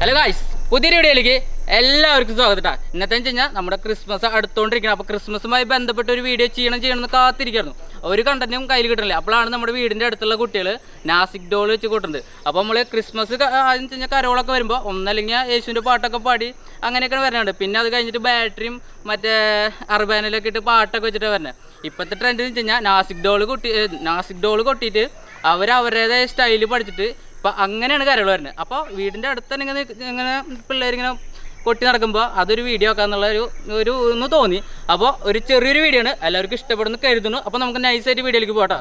hello guys പുതിയൊരു വീഡിയോയിലേക്ക് എല്ലാവർക്കും സ്വാഗതം കേട്ടോ ഇന്നത്തെ വെച്ച് കഴിഞ്ഞാൽ നമ്മുടെ ക്രിസ്മസ് അടുത്തോണ്ടിരിക്കണം അപ്പോൾ ക്രിസ്മസുമായി ബന്ധപ്പെട്ട ഒരു വീഡിയോ ചെയ്യണം ചെയ്യണം എന്ന് കാത്തിരിക്കുന്നു ഒരു കണ്ടന്റും കയ്യിൽ കിട്ടണില്ല അപ്പോഴാണ് നമ്മുടെ വീടിൻ്റെ അടുത്തുള്ള കുട്ടികൾ നാസിക് ഡോൾ വെച്ച് കൂട്ടുന്നത് അപ്പോൾ നമ്മൾ ക്രിസ്മസ് ക- ആദ്യം വെച്ച് കഴിഞ്ഞാൽ കരോളൊക്കെ വരുമ്പോൾ ഒന്നല്ലെങ്കിൽ യേശുവിൻ്റെ പാട്ടൊക്കെ പാടി അങ്ങനെയൊക്കെ വരുന്നുണ്ട് പിന്നെ അത് കഴിഞ്ഞിട്ട് ബാറ്ററിയും മറ്റേ അർബാനിലൊക്കെ ഇട്ട് പാട്ടൊക്കെ വെച്ചിട്ട് വരുന്നത് ഇപ്പോഴത്തെ ട്രെൻഡ് എന്ന് വെച്ച് കഴിഞ്ഞാൽ നാസിക് ഡോൾ കൊട്ടി ഏ, നാസിക് ഡോൾ കൊട്ടിയിട്ട് അവർ അവരുടേതായ സ്റ്റൈല് പഠിച്ചിട്ട് ഇപ്പം അങ്ങനെയാണ് കരകൾ വരുന്നത് അപ്പോൾ വീടിൻ്റെ അടുത്ത് തന്നെ ഇങ്ങനെ ഇങ്ങനെ പിള്ളേരിങ്ങനെ കൊട്ടി നടക്കുമ്പോൾ അതൊരു വീഡിയോ ആക്കാന്നുള്ള ഒരു ഒരു ഒന്ന് തോന്നി അപ്പോൾ ഒരു ചെറിയൊരു വീഡിയോ ആണ് എല്ലാവർക്കും ഇഷ്ടപ്പെടുന്നു കരുതുന്നു അപ്പോൾ നമുക്ക് നൈസായിട്ട് വീഡിയോയിലേക്ക് പോട്ടാ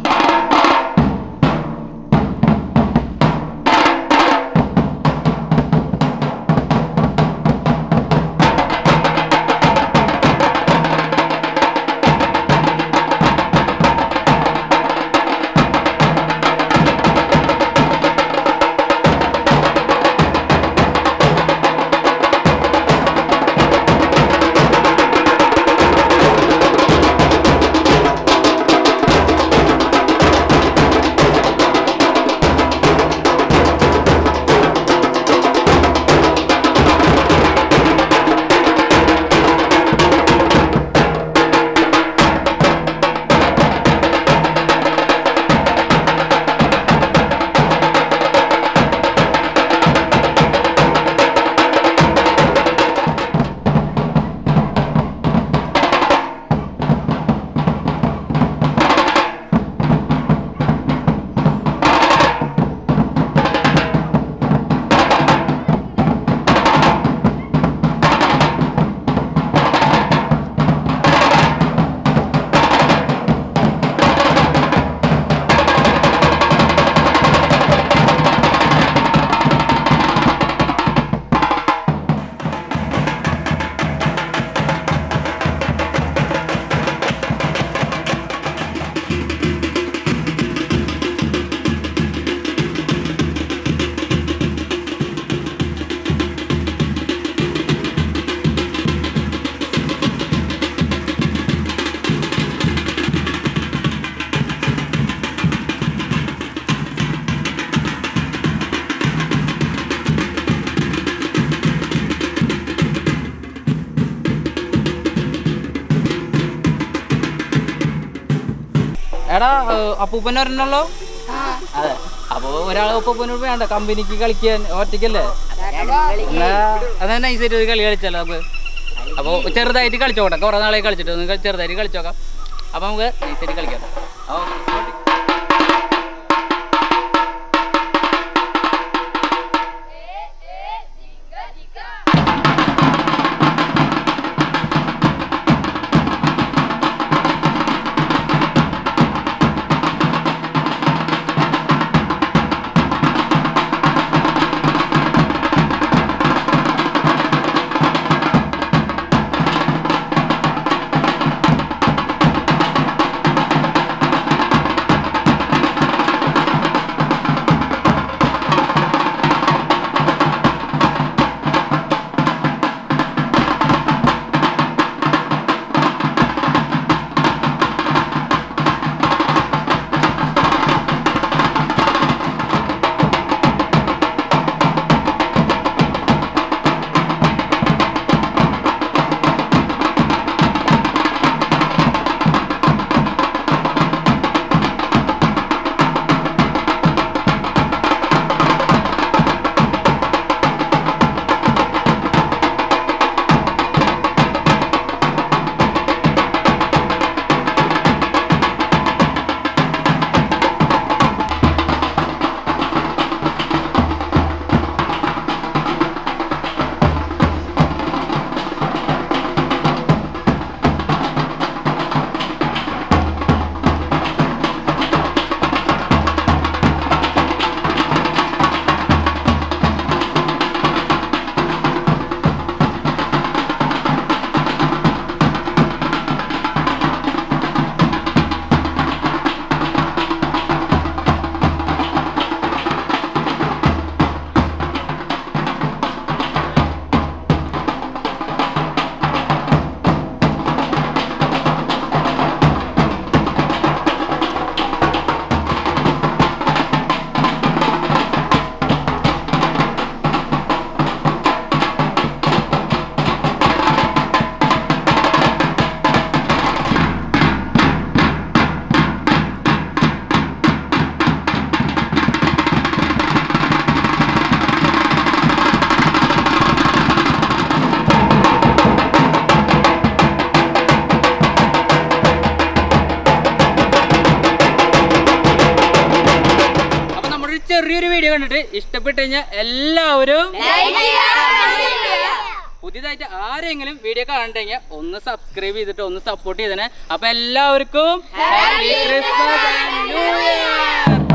എടാ അപ്പൂപ്പൻ ഒരെണ്ണല്ലോ അതെ അപ്പോൾ ഒരാൾ അപ്പൂപ്പനോട് വേണ്ട കമ്പനിക്ക് കളിക്കാൻ ഒറ്റയ്ക്കല്ലേ എന്നാ അതാ നൈസായിട്ട് ഒരു കളി കളിച്ചാലോ നമുക്ക് അപ്പോൾ ചെറുതായിട്ട് കളിച്ചോട്ടെ കുറേ നാളെ കളിച്ചിട്ട് ഒന്ന് ചെറുതായിട്ട് കളിച്ചോക്കാം അപ്പോൾ നമുക്ക് നൈസായിട്ട് കളിക്കാം അപ്പോൾ ചെറിയൊരു വീഡിയോ കണ്ടിട്ട് ഇഷ്ടപ്പെട്ട് കഴിഞ്ഞാൽ എല്ലാവരും പുതിയതായിട്ട് ആരെങ്കിലും വീഡിയോ കാണണ്ടെങ്കിൽ ഒന്ന് സബ്സ്ക്രൈബ് ചെയ്തിട്ട് ഒന്ന് സപ്പോർട്ട് ചെയ്തേ അപ്പൊ എല്ലാവർക്കും happy Christmas and new year